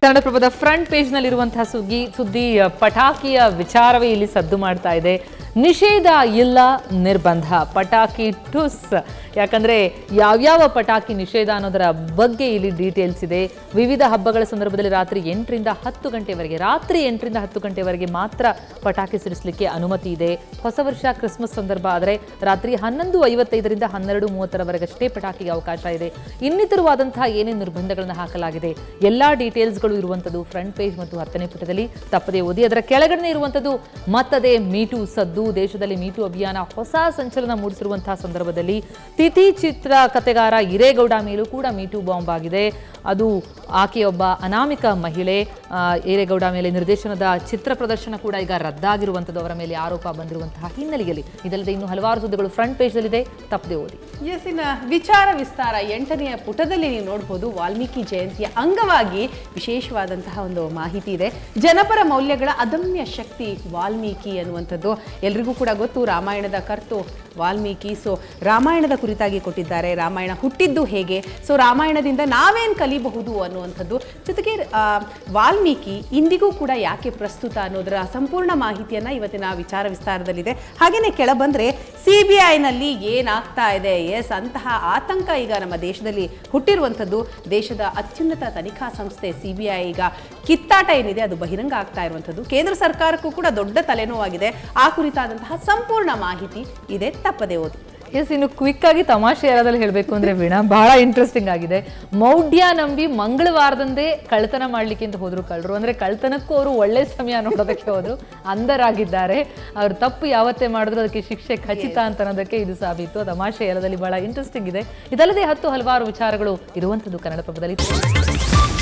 ಕನ್ನಡಪ್ರಭದ front ಪೇಜ್ನಲ್ಲಿರುವಂತಹ ಸುಗ್ಗಿ ಸುದ್ದಿ ಅ, ಪಟಾಕಿಯ ವಿಚಾರವೇ ಇಲ್ಲಿ ಸದ್ದು ಮಾಡ್ತಾ ಇದೆ ನಿಷೇಧ ಇಲ್ಲ ನಿರ್ಬಂಧ ಪಟಾಕಿ ಟುಸ್ ಯಾಕಂದ್ರೆ ಯಾವ್ಯಾವ ಪಟಾಕಿ ನಿಷೇಧ ಅನ್ನೋದರ ಬಗ್ಗೆ ಇಲ್ಲಿ ಡೀಟೇಲ್ಸ್ ಇದೆ ವಿವಿಧ ಹಬ್ಬಗಳ ಸಂದರ್ಭದಲ್ಲಿ ರಾತ್ರಿ ಎಂಟರಿಂದ ಹತ್ತು ಗಂಟೆವರೆಗೆ ರಾತ್ರಿ ಎಂಟರಿಂದ ಹತ್ತು ಗಂಟೆವರೆಗೆ ಮಾತ್ರ ಪಟಾಕಿ ಸಿಡಿಸಲಿಕ್ಕೆ ಅನುಮತಿ ಇದೆ ಹೊಸ ವರ್ಷ ಕ್ರಿಸ್ಮಸ್ ಸಂದರ್ಭ ಆದರೆ ರಾತ್ರಿ ಹನ್ನೊಂದು ಐವತ್ತೈದರಿಂದ ಹನ್ನೆರಡು ಮೂವತ್ತರವರೆಗಷ್ಟೇ ಪಟಾಕಿಗೆ ಅವಕಾಶ ಇದೆ ಇನ್ನಿತರವಾದಂತಹ ಏನೇನು ನಿರ್ಬಂಧಗಳನ್ನು ಹಾಕಲಾಗಿದೆ ಎಲ್ಲಾ ಡೀಟೇಲ್ಸ್ಗಳು ಇರುವಂಥದ್ದು ಫ್ರಂಟ್ ಪೇಜ್ ಮತ್ತು ಹತ್ತನೇ ಪುಟದಲ್ಲಿ ತಪ್ಪದೆ ಓದಿ ಅದರ ಕೆಳಗಡೆ ಇರುವಂಥದ್ದು ಮತ್ತದೇ ಮೀಟು ಸದ್ದು ದೇಶದಲ್ಲಿ ಮೀಟು ಅಭಿಯಾನ ಹೊಸ ಸಂಚಲನ ಮೂಡಿಸಿರುವಂತಹ ಸಂದರ್ಭದಲ್ಲಿ ತಿಥಿ ಚಿತ್ರ ಕತೆಗಾರ ಹಿರೇಗೌಡ ಮೇಲೂ ಕೂಡ ಮೀಟು ಬಾಂಬ್ ಆಗಿದೆ ಅದು ಆಕೆಯೊಬ್ಬ ಅನಾಮಿಕ ಮಹಿಳೆ ಆ, ಹಿರೇಗೌಡ ಮೇಲೆ ನಿರ್ದೇಶನದ ಚಿತ್ರ ಪ್ರದರ್ಶನ ಕೂಡ ಈಗ ರದ್ದಾಗಿರುವಂಥದ್ದು ಅವರ ಮೇಲೆ ಆರೋಪ ಬಂದಿರುವಂತಹ ಹಿನ್ನೆಲೆಯಲ್ಲಿ ಇದಲ್ಲದೆ ಇನ್ನು ಹಲವಾರು ಸುದ್ದಿಗಳು ಫ್ರಂಟ್ ಪೇಜ್ನಲ್ಲಿದೆ ತಪ್ಪದೆ ಓದಿ ಎಸ್ ಇನ್ನ ವಿಚಾರ ವಿಸ್ತಾರ ಎಂಟನೆಯ ಪುಟದಲ್ಲಿ ನೀವು ನೋಡಬಹುದು ವಾಲ್ಮೀಕಿ ಜಯಂತಿಯ ಅಂಗವಾಗಿ ವಿಶೇಷವಾದಂತಹ ಒಂದು ಮಾಹಿತಿ ಇದೆ ಜನಪರ ಮೌಲ್ಯಗಳ ಅದಮ್ಯ ಶಕ್ತಿ ವಾಲ್ಮೀಕಿ ಅನ್ನುವಂಥದ್ದು ಎಲ್ರಿಗೂ ಕೂಡ ಗೊತ್ತು ರಾಮಾಯಣದ ಕರ್ತು ವಾಲ್ಮೀಕಿ ಸೊ ರಾಮಾಯಣದ ಕುರಿತಾಗಿ ಕೊಟ್ಟಿದ್ದಾರೆ ರಾಮಾಯಣ ಹುಟ್ಟಿದ್ದು ಹೇಗೆ ಸೊ ರಾಮಾಯಣದಿಂದ ನಾವೇನು ಕಲಿಬಹುದು ಅನ್ನುವಂಥದ್ದು ಜೊತೆಗೆ ಆ, ವಾಲ್ಮೀಕಿ ಇಂದಿಗೂ ಕೂಡ ಯಾಕೆ ಪ್ರಸ್ತುತ ಅನ್ನೋದರ ಸಂಪೂರ್ಣ ಮಾಹಿತಿಯನ್ನ ಇವತ್ತಿನ ವಿಚಾರ ವಿಸ್ತಾರದಲ್ಲಿದೆ ಹಾಗೇನೆ ಕೆಳ ಬಂದ್ರೆ ಸಿ ಬಿ ಐನಲ್ಲಿ ಏನಾಗ್ತಾ ಇದೆ ಎಸ್ ಅಂತಹ ಆತಂಕ ಈಗ ನಮ್ಮ ದೇಶದಲ್ಲಿ ಹುಟ್ಟಿರುವಂಥದ್ದು ದೇಶದ ಅತ್ಯುನ್ನತ ತನಿಖಾ ಸಂಸ್ಥೆ ಸಿ ಬಿ ಐ ಈಗ ಕಿತ್ತಾಟ ಏನಿದೆ ಅದು ಬಹಿರಂಗ ಆಗ್ತಾ ಇರುವಂಥದ್ದು ಕೇಂದ್ರ ಸರ್ಕಾರಕ್ಕೂ ಕೂಡ ದೊಡ್ಡ ತಲೆನೋವಾಗಿದೆ ಆ ಕುರಿತಾದಂತಹ ಸಂಪೂರ್ಣ ಮಾಹಿತಿ ಇದೆ ತಪ್ಪದೆ ಓದಿ ಎಸ್ ಇನ್ನು ಕ್ವಿಕ್ ಆಗಿ ತಮಾಷೆ ಯಾರಾದಲ್ಲಿ ಹೇಳಬೇಕು ಅಂದ್ರೆ ವೀಣಾ ಬಹಳ ಇಂಟ್ರೆಸ್ಟಿಂಗ್ ಆಗಿದೆ ಮೌಢ್ಯ ನಂಬಿ ಮಂಗಳವಾರದಂದೇ ಕಳ್ತನ ಮಾಡ್ಲಿಕ್ಕೆ ಅಂತ ಹೋದ್ರು ಕಳ್ಳರು ಅಂದ್ರೆ ಕಳ್ತನಕ್ಕೂ ಅವರು ಒಳ್ಳೆ ಸಮಯ ನೋಡೋದಕ್ಕೆ ಹೋದ್ರು ಅಂಧರಾಗಿದ್ದಾರೆ ಅವ್ರು ತಪ್ಪು ಯಾವತ್ತೇ ಮಾಡಿದ್ರು ಅದಕ್ಕೆ ಶಿಕ್ಷೆ ಖಚಿತ ಅಂತ ಅನ್ನೋದಕ್ಕೆ ಇದು ಸಾಬೀತು ತಮಾಷೆ ಎಲ್ಲದಲ್ಲಿ ಬಹಳ ಇಂಟ್ರೆಸ್ಟಿಂಗ್ ಇದೆ ಇದಲ್ಲದೆ ಹತ್ತು ಹಲವಾರು ವಿಚಾರಗಳು ಇರುವಂಥದ್ದು ಕನ್ನಡ ಪ್ರಭದಲ್ಲಿ